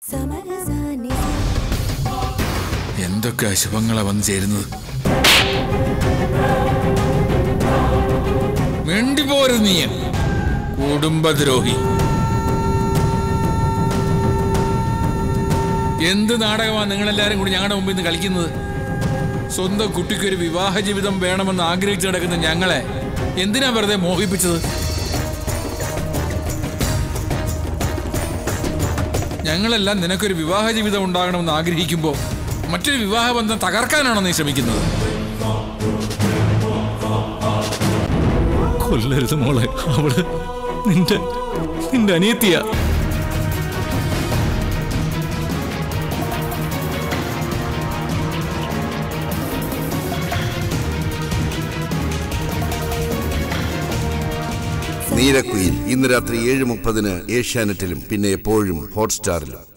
സമരസാനി എന്തൊക്കെ അശുഭങ്ങളാ വന്നു ചേരുന്നത് മിണ്ടിപ്പോരുത് നീ കുടുംബദ്രോഹി എന്ത് നാടകമാണ് നിങ്ങളെല്ലാരും കൂടി ഞങ്ങളുടെ മുമ്പിൽ നിന്ന് കളിക്കുന്നത് സ്വന്തം കുട്ടിക്കൊരു വിവാഹ ജീവിതം വേണമെന്ന് ആഗ്രഹിച്ചു കിടക്കുന്ന ഞങ്ങളെ എന്തിനാ വെറുതെ മോഹിപ്പിച്ചത് ഞങ്ങളെല്ലാം നിനക്കൊരു വിവാഹ ജീവിതം ഉണ്ടാകണമെന്ന് ആഗ്രഹിക്കുമ്പോൾ മറ്റൊരു വിവാഹ ബന്ധം തകർക്കാനാണോ നീ ശ്രമിക്കുന്നത് കൊല്ലരുത് മോളെ അവള് നിന്റെ നിന്റെ അനിയത്തിയാ നീലക്കുയിൽ ഇന്ന് രാത്രി ഏഴ് മുപ്പതിന് ഏഷ്യാനെറ്റിലും പിന്നെ എപ്പോഴും ഹോട്ട്സ്റ്റാറിലും